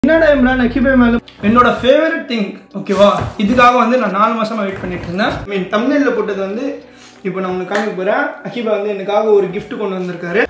என்னடா இம்ரான் அக்கிபை மேல என்னோட ஃபேவரட் திங் ஓகேவா இதுக்காக வந்து நான் நாலு மாசமா வெயிட் பண்ணிட்டு இருந்தேன் ஐ மீன் தமிழ்ல போட்டது வந்து இப்போ நான் உங்களுக்கு காமிக்க போறேன் அக்கிபா வந்து எனக்காக ஒரு gift கொண்டு வந்திருக்காரு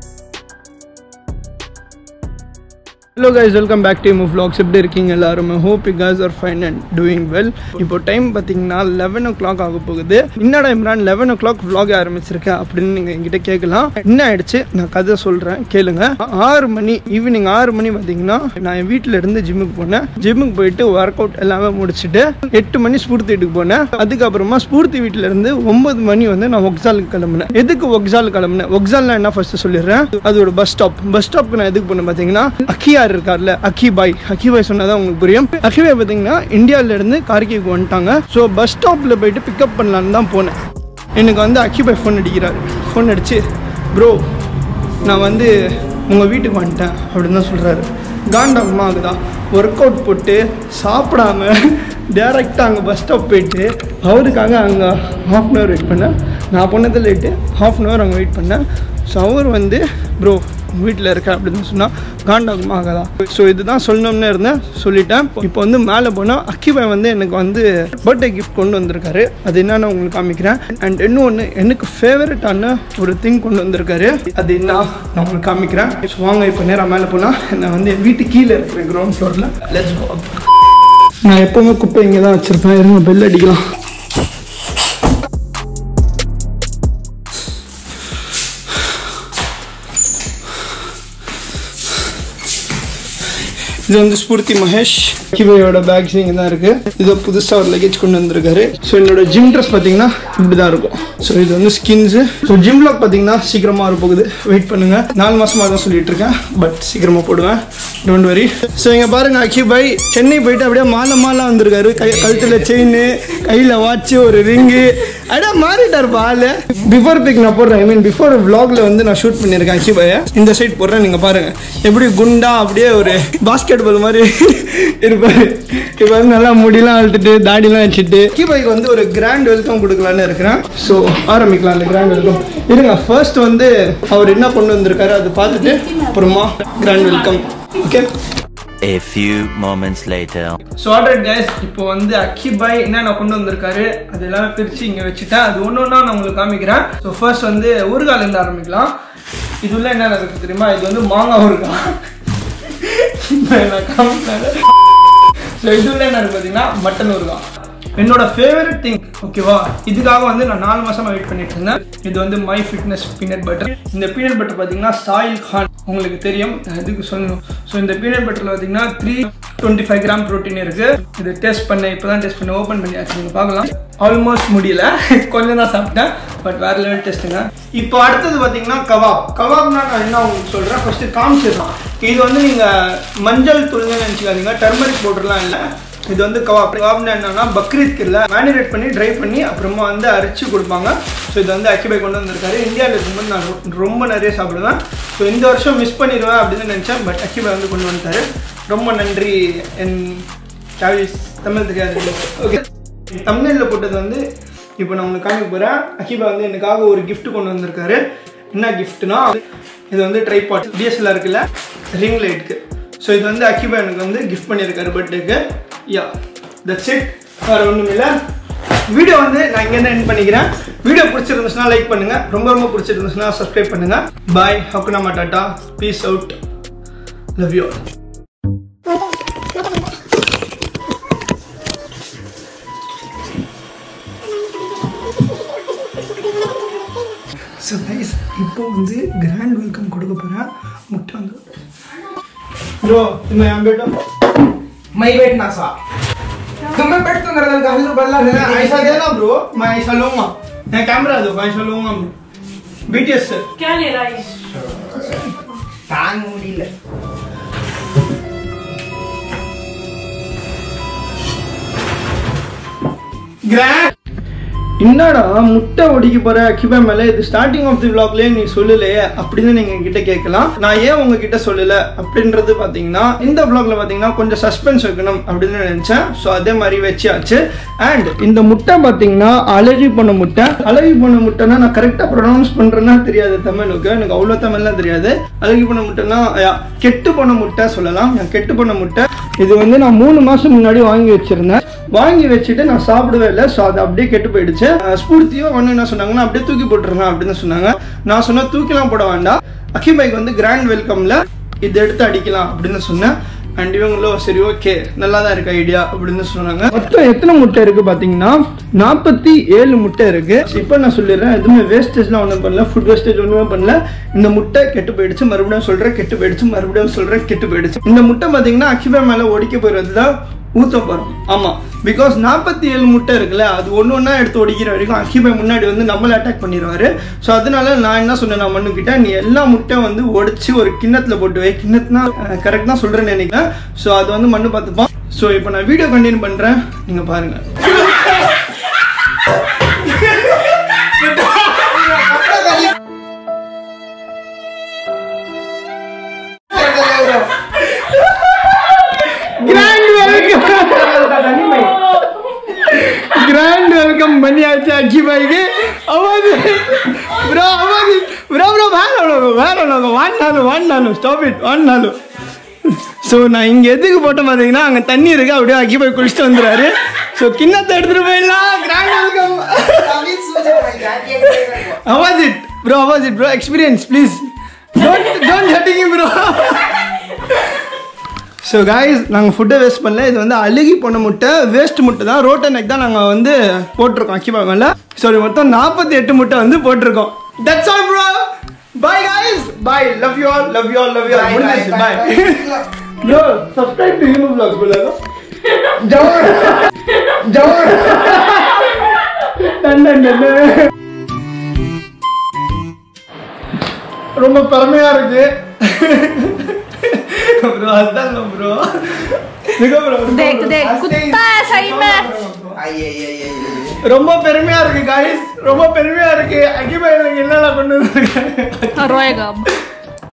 hello guys welcome back to மூ vlogs எப்படி இருக்கீங்க எல்லாருமே hope you guys are fine and doing well இப்போ டைம் பார்த்தீங்கன்னா லெவன் ஓ கிளாக் ஆக போகுது என்னடா Imran eleven o'clock vlog ஆரம்பிச்சிருக்கேன் அப்படின்னு நீங்கள் என்கிட்ட கேட்கலாம் என்ன ஆயிடுச்சு நான் கதை சொல்கிறேன் கேளுங்க ஆறு மணி ஈவினிங் ஆறு மணி பார்த்தீங்கன்னா நான் என் வீட்டில் இருந்து ஜிம்முக்கு போனேன் ஜிம்முக்கு போயிட்டு ஒர்க் அவுட் எல்லாமே முடிச்சுட்டு எட்டு மணி ஸ்பூர்த்தி வீட்டுக்கு போனேன் அதுக்கப்புறமா ஸ்பூர்த்தி வீட்டில் இருந்து ஒன்பது மணி வந்து நான் ஒக்ஸாலுக்கு கிளம்புனேன் எதுக்கு ஒக்ஸால் கிளம்புனேன் ஒக்ஸால்னா என்ன ஃபர்ஸ்ட் சொல்லிடுறேன் அது ஒரு பஸ் ஸ்டாப் பஸ் ஸ்டாப்க்கு நான் எதுக்கு போனேன் பார்த்தீங்கன்னா அக்கியார் இருக்கார்ல அக்கி பாய் அக்கி பாய் சொன்னதான் உங்களுக்கு புரியும் அக்கி பாய் பார்த்தீங்கன்னா இந்தியாவில இருந்து கார்கிக்கு வந்துட்டாங்க ஸோ பஸ் ஸ்டாப்பில் போயிட்டு பிக்கப் பண்ணலான்னு தான் போனேன் எனக்கு வந்து அக்கி பாய் ஃபோன் அடிக்கிறாரு ஃபோன் அடிச்சு ப்ரோ நான் வந்து உங்கள் வீட்டுக்கு வந்துட்டேன் அப்படின்னு தான் சொல்கிறாரு காண்டம்மா ஆகுதா ஒர்க் அவுட் போட்டு சாப்பிடாம டேரெக்டாக அங்கே பஸ் ஸ்டாப் போயிட்டு அவருக்காக அங்கே ஹாஃப் அன் ஹவர் வெயிட் பண்ணேன் நான் போனது லேட்டு ஹாஃப் அன் ஹவர் அங்கே வெயிட் பண்ணேன் ஸோ அவர் வந்து ப்ரோ வீட்டில் இருக்க அப்படின்னு சொன்னால் காண்டாகுமா ஆகாதா ஸோ இதுதான் சொல்லணும்னு இருந்தேன் சொல்லிட்டேன் இப்போ வந்து மேலே போனால் அக்கிபாய் வந்து எனக்கு வந்து பர்த்டே கிஃப்ட் கொண்டு வந்திருக்காரு அது என்னன்னு உங்களுக்கு காமிக்கிறேன் அண்ட் இன்னொன்று எனக்கு ஃபேவரட்டான ஒரு திங் கொண்டு வந்திருக்காரு அது என்ன நான் உங்களுக்கு காமிக்கிறேன் ஸோ வாங்க இப்போ நேராக மேலே போனால் நான் வந்து என் வீட்டு கீழே இருக்கிறேன் கிரவுண்ட் ஃப்ளோரில் லெட்ஸ் கோ நான் எப்போவுமே குப்பை இங்கே தான் வச்சுருப்பேன் இருங்க பெல் அடிக்கலாம் இது வந்து ஸ்பூர்த்தி மகேஷ் கிவையோட பேக்ஸ் இங்கே தான் இருக்கு இது புதுசாக ஒரு லக்கேஜ் கொண்டு வந்திருக்காரு ஸோ என்னோட ஜிம் ட்ரெஸ் பார்த்தீங்கன்னா இப்படி தான் இருக்கும் ஸோ இது வந்து ஸ்கின்ஸு ஸோ ஜிம் லாக் பார்த்தீங்கன்னா சீக்கிரமாக வர போகுது வெயிட் பண்ணுங்க நாலு மாசமாக தான் சொல்லிட்டு இருக்கேன் பட் சீக்கிரமாக போடுவேன் டோன்ட் வரி ஸோ இங்கே பாருங்க அக்கி பாய் சென்னை போயிட்டு அப்படியே மாலை மாலை வந்திருக்காரு கை கழுத்தில் செயின் கையில் வாட்ச் ஒரு ரிங்கு அடா மாறிட்டார் ஆளு பிஃபோர் பிக் நான் போடுறேன் ஐ மீன் பிஃபோர் vlogல வந்து நான் ஷூட் பண்ணியிருக்கேன் அக்கி பாயை இந்த சைட் போடுறேன் நீங்கள் பாருங்க எப்படி குண்டா அப்படியே ஒரு பாஸ்கெட் பால் மாதிரி இருப்பாரு இப்போ வந்து நல்லா முடியெல்லாம் அழுத்துட்டு தாடிலாம் வச்சுட்டு அக்கி பாய்க்கு வந்து ஒரு கிராண்ட் வெல்கம் கொடுக்கலான்னு இருக்கிறேன் ஸோ ஆரம்பிக்கலாம் அந்த கிராண்ட் வெல்கம் இருங்க ஃபர்ஸ்ட் வந்து அவர் என்ன கொண்டு வந்திருக்காரு அதை பார்த்துட்டு அப்புறமா grand welcome okay A few moments later. So already guys இப்போ வந்து அக்கி பாய் என்னென்ன கொண்டு வந்திருக்காரு அது எல்லாமே பிரித்து இங்கே வச்சுட்டேன் அது ஒன்று ஒன்றா நான் உங்களுக்கு காமிக்கிறேன் ஸோ ஃபர்ஸ்ட் வந்து ஊறுகாலேருந்து ஆரம்பிக்கலாம் இது உள்ள என்ன இருக்குது தெரியுமா இது வந்து மாங்காய் ஊறுகாய் நான் காமிக்கிறேன் ஸோ இது உள்ள என்ன இருக்கு பார்த்தீங்கன்னா மட்டன் ஊறுகாய் என்னோட ஃபேவரட் திங் ஓகேவா இதுக்காக வந்து நான் நாலு மாசமா வெயிட் பண்ணிட்டு இருந்தேன் இது வந்து மை ஃபிட்னஸ் பீனட் பட்டர் இந்த பீனட் பட்டர் பார்த்தீங்கன்னா சாயில் கான் உங்களுக்கு தெரியும் நான் எதுக்கு சொல்லணும் ஸோ இந்த பீனட் பட்டரில் பார்த்தீங்கன்னா three twenty five gram protein இருக்கு இது டேஸ்ட் பண்ணேன் இப்போ தான் டேஸ்ட் பண்ணி ஓப்பன் பண்ணியாச்சு நீங்கள் பார்க்கலாம் ஆல்மோஸ்ட் முடியல கொஞ்சம் தான் சாப்பிட்டேன் பட் வேற லெவல் டேஸ்ட்டுங்க இப்போ அடுத்தது பார்த்தீங்கன்னா கவாப் கவாப்னா நான் என்ன உங்களுக்கு சொல்கிறேன் ஃபர்ஸ்ட் காமிச்சிடலாம் இது வந்து நீங்கள் மஞ்சள் தூள்னு நினச்சிக்காதீங்க டர்மரிக் பவுடர்லாம் இல்லை இது வந்து கவாப் கவாப்னா என்னன்னா பக்ரீத்க்கு இல்லை மேனிரேட் பண்ணி ட்ரை பண்ணி அப்புறமா வந்து அரைச்சி கொடுப்பாங்க ஸோ இது வந்து அக்கிபை கொண்டு வந்திருக்காரு இந்தியாவில் இருக்கும்போது நான் ரொ- ரொம்ப நிறைய சாப்பிடுவேன் ஸோ இந்த வருஷம் மிஸ் பண்ணிடுவேன் அப்படின்னு நினச்சேன் பட் அக்கிபை வந்து கொண்டு வந்துட்டாரு ரொம்ப நன்றி என் சாவிஸ் தமிழ் தெரியாது ஓகே தமிழில் போட்டது வந்து இப்போ நான் உங்களுக்கு காமிக்க போகிறேன் அக்கிபா வந்து எனக்காக ஒரு gift கொண்டு வந்திருக்காரு என்ன கிஃப்ட்னா இது வந்து ட்ரைபாட் டிஎஸ்எல்ஆர் இருக்குல்ல ரிங் லைட்டுக்கு ஸோ இது வந்து அக்கிபா எனக்கு வந்து கிஃப்ட் பண்ணியிருக்காரு பர்த்டேக்கு யா தட்ஸ் இட் வேறு ஒன்றும் இல்லை வீடியோ வந்து நான் இங்கே எண்ட் பண்ணிக்கிறேன் வீடியோ பிடிச்சிருந்துச்சுன்னா லைக் பண்ணுங்க ரொம்ப ரொம்ப பிடிச்சிருந்துச்சுன்னா சப்ஸ்கிரைப் பண்ணுங்க பாய் ஹக்குனாமா டாட்டா peace out love you so guys இப்போ வந்து கிராண்ட் வெல்கம் கொடுக்க போகிறேன் முட்டை வந்து ப்ரோ तुम्हें यहाँ बैठो मैं ही बैठना सा तुम्हें बैठ तो मेरा का हल्लू बल्ला देना ऐसा देना ब्रो मैं ऐसा लूंगा मैं कैमरा दो ऐसा लूंगा बीटीएस से क्या ले रहा है तांग முடியல கிராண்ட் என்னடா முட்டை ஒடிக்க போற அக்கிபா மேல இது ஸ்டார்டிங் ஆஃப் தி vlogலயே நீ சொல்லலையே அப்படின்னு நீங்க என்கிட்ட கேட்கலாம் நான் ஏன் உங்ககிட்ட சொல்லல அப்படின்றது பாத்தீங்கன்னா இந்த vlogல பாத்தீங்கன்னா கொஞ்சம் சஸ்பென்ஸ் வைக்கணும் அப்படின்னு நினைச்சேன் ஸோ அதே மாதிரி வச்சாச்சு அண்ட் இந்த முட்டை பாத்தீங்கன்னா அலர்ஜி பண்ண முட்டை அலர்ஜி பண்ண முட்டைனா நான் கரெக்டா ப்ரொனவுன்ஸ் பண்றேன்னா தெரியாது தமிழுக்கு எனக்கு அவ்வளோ தமிழ்லாம் தெரியாது அலர்ஜி பண்ண முட்டைனா yeah, கெட்டு போன முட்டை சொல்லலாம் yeah, கெட்டு போன முட்டை இது வந்து நான் மூணு மாசம் முன்னாடி வாங்கி வச்சிருந்தேன் வாங்கி வச்சுட்டு நான் சாப்பிடவே இல்லை ஸோ அது அப்படியே கெட்டு போயிடுச்சு அஹ் ஸ்பூர்த்தியோ ஒன்று என்ன சொன்னாங்கன்னா அப்படியே தூக்கி போட்டுருங்க அப்படின்னு சொன்னாங்க நான் சொன்னேன் தூக்கிலாம் போட வேண்டாம் அக்கிபைக்கு வந்து கிராண்ட் வெல்கம்ல இது எடுத்து அடிக்கலாம் அப்படின்னு சொன்னேன் அண்ட் இவங்களும் சரி ஓகே நல்லா தான் இருக்கு ஐடியா அப்படின்னு சொன்னாங்க மொத்தம் எத்தனை முட்டை இருக்கு பார்த்தீங்கன்னா நாற்பத்தி ஏழு முட்டை இருக்கு இப்போ நான் சொல்லிடுறேன் எதுவுமே வேஸ்டேஜ்லாம் ஒன்றும் பண்ணல ஃபுட் வேஸ்டேஜ் ஒன்றுமே பண்ணல இந்த முட்டை கெட்டு போயிடுச்சு மறுபடியும் சொல்றேன் கெட்டு போயிடுச்சு மறுபடியும் சொல்றேன் கெட்டு போயிடுச்சு இந்த முட்டை பார்த்தீங்கன்னா அக்கிபா மேலே ஒடிக்க போயிடுறது தான் ஊத்த போகிறோம் ஆமாம் பிகாஸ் நாற்பத்தி ஏழு முட்டை இருக்குல்ல அது ஒன்று ஒன்றா எடுத்து ஒடிக்கிற வரைக்கும் அக்கிபை முன்னாடி வந்து நம்மளை அட்டாக் பண்ணிடுவாரு ஸோ அதனால நான் என்ன சொன்னேன் நான் மண்ணுக்கிட்ட நீ எல்லா முட்டை வந்து ஒடிச்சு ஒரு கிண்ணத்தில் போட்டு வை கிண்ணத்துனா கரெக்ட் தான் சொல்கிறேன்னு நினைக்கிறேன் ஸோ அது வந்து மண்ணு பார்த்துப்பான் ஸோ இப்போ நான் வீடியோ கண்டினியூ பண்ணுறேன் நீங்கள் பாருங்கள் கிராண்ட் வெல்கம் கிராண்ட் வெல்கம் பண்ணியாச்சு அக்கி பாய்க்கு அவாது ப்ரோ அவாது ப்ரோ ப்ரோ வேற வேற வாண்டாலும் வாண்டாலும் ஸ்டாப் இட் வாண்டாலும் ஸோ நான் இங்கே எதுக்கு போட்டேன் பார்த்தீங்கன்னா அங்கே தண்ணி இருக்கு அப்படியே அக்கி போய் குளிச்சுட்டு வந்துடுறாரு ஸோ கிண்ணத்தை எடுத்துகிட்டு போயிடலாம் கிராண்ட் வெல்கம் அவாஸ் இட் ப்ரோ அவாஸ் it bro experience please don't don't hurting bro so guys நாங்கள் ஃபுட்டை வேஸ்ட் பண்ணல இது வந்து அழுகி போன முட்டை வேஸ்ட் முட்டை தான் ரோட் நெக் தான் நாங்கள் வந்து போட்டிருக்கோம் அக்கிபா மேலே சாரி மொத்தம் நாற்பத்தி எட்டு முட்டை வந்து போட்டிருக்கோம் that's all bro bye guys bye love you all love you all love you all முடிஞ்சிச்சு bye bro subscribe to you vlogs போல ஜவஹர் ஜவஹர் டன் டன் டன் ரொம்ப பெருமையா இருக்கு ப்ரோ அதுதான் ப்ரோ ப்ரோ देख देख कुत्ता है सही में ரொம்ப பெருமையா இருக்கு காய்ஸ் ரொம்ப பெருமையா இருக்கு அகிபா எனக்கு என்னென்ன கொண்டு வந்திருக்காங்க रोएगा अब